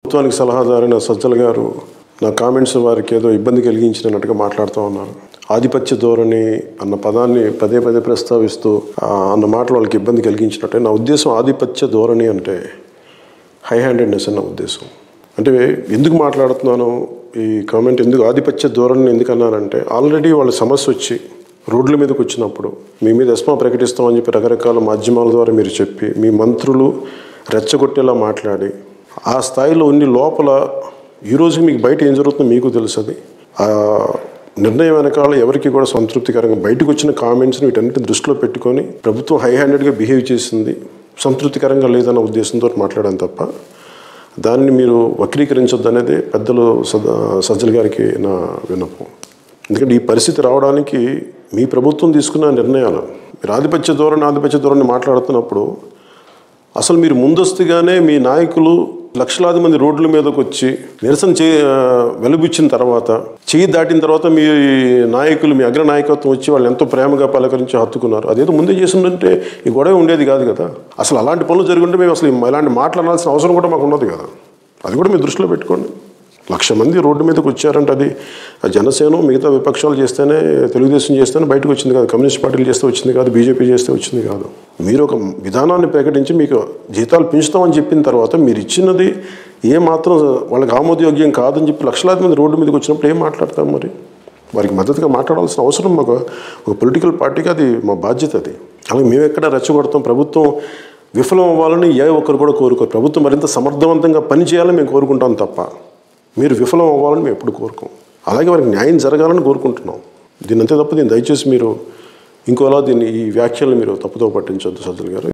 ప్రభుత్వానికి సలహాదారైన సజ్జల గారు నా కామెంట్స్ వారికి ఏదో ఇబ్బంది కలిగించినట్టుగా మాట్లాడుతూ ఉన్నారు ఆధిపత్య ధోరణి అన్న పదాన్ని పదే పదే ప్రస్తావిస్తూ ఆ, అన్న మాటలు వాళ్ళకి ఇబ్బంది కలిగించినట్టే నా ఉద్దేశం ఆధిపత్య ధోరణి అంటే హై హ్యాండెడ్నెస్ అన్న ఉద్దేశం అంటే ఎందుకు మాట్లాడుతున్నాను ఈ కామెంట్ ఎందుకు ఆధిపత్య ధోరణిని ఎందుకు అన్నానంటే ఆల్రెడీ వాళ్ళ సమస్య వచ్చి రోడ్ల మీదకి వచ్చినప్పుడు మీ మీద ఎస్మా ప్రకటిస్తామని చెప్పి రకరకాల మాధ్యమాల ద్వారా మీరు చెప్పి మీ మంత్రులు రెచ్చగొట్టేలా మాట్లాడి ఆ స్థాయిలో ఉండి లోపల ఈరోజు మీకు బయట ఏం జరుగుతుందో మీకు తెలుసు అది ఆ నిర్ణయం వెనకాల ఎవరికి కూడా సంతృప్తికరంగా బయటకు వచ్చిన కామెంట్స్ని వీటన్నిటిని దృష్టిలో పెట్టుకొని ప్రభుత్వం హై హ్యాండెడ్గా బిహేవ్ చేసింది సంతృప్తికరంగా లేదన్న ఉద్దేశంతో మాట్లాడాను తప్ప దాన్ని మీరు వక్రీకరించొద్దు అనేది పెద్దలు సద- సజ్జల గారికి నా విన్నపం ఎందుకంటే ఈ పరిస్థితి రావడానికి మీ ప్రభుత్వం తీసుకున్న నిర్ణయాలు మీరు ఆధిపత్య ధోరణి ఆధిపత్య ధోరణి మాట్లాడుతున్నప్పుడు అసలు మీరు ముందస్తుగానే మీ నాయకులు లక్షలాది మంది రోడ్ల మీదకి వచ్చి నిరసన చే వెలుబుచ్చిన తర్వాత చేయి దాటిన తర్వాత మీ నాయకులు మీ అగ్ర నాయకత్వం వచ్చి వాళ్ళు ఎంతో ప్రేమగా పలకరించి హత్తుకున్నారు అదేదో ముందే చేసిందంటే ఈ గొడవ ఉండేది కాదు కదా అసలు అలాంటి పనులు జరుగుంటే మేము అసలు ఇలాంటి మాట్లాడాల్సిన అవసరం కూడా మాకు ఉండదు కదా అది కూడా మీరు దృష్టిలో పెట్టుకోండి లక్ష మంది రోడ్డు మీదకి వచ్చారంటే అది ఆ జనసేన మిగతా విపక్షాలు చేస్తేనే తెలుగుదేశం చేస్తేనే బయటకు వచ్చింది కాదు కమ్యూనిస్ట్ పార్టీలు చేస్తే వచ్చింది కాదు బీజేపీ చేస్తే వచ్చింది కాదు మీరు ఒక విధానాన్ని ప్రకటించి మీకు జీతాలు పెంచుతామని చెప్పిన తర్వాత మీరు ఇచ్చినది ఏ మాత్రం వాళ్ళకి ఆమోదయోగ్యం కాదని చెప్పి లక్షలాది మంది రోడ్డు మీదకి వచ్చినప్పుడు ఏం మాట్లాడతాం మరి వారికి మద్దతుగా మాట్లాడాల్సిన అవసరం మాకు ఒక పొలిటికల్ పార్టీకి అది మా బాధ్యత అది అలాగే మేము ఎక్కడ రెచ్చగొడతాం ప్రభుత్వం విఫలం అవ్వాలని ఏ ఒక్కరు కూడా కోరుకోరు ప్రభుత్వం మరింత సమర్థవంతంగా పనిచేయాలని మేము కోరుకుంటాం తప్ప మీరు విఫలం అవ్వాలని మేము ఎప్పుడు కోరుకోం అలాగే వారికి న్యాయం జరగాలని కోరుకుంటున్నాం దీని అంతే తప్ప దీన్ని దయచేసి మీరు ఇంకోలా దీన్ని ఈ వ్యాఖ్యలను మీరు తప్పుతో పట్టించొద్దు సజ్జల్ గారు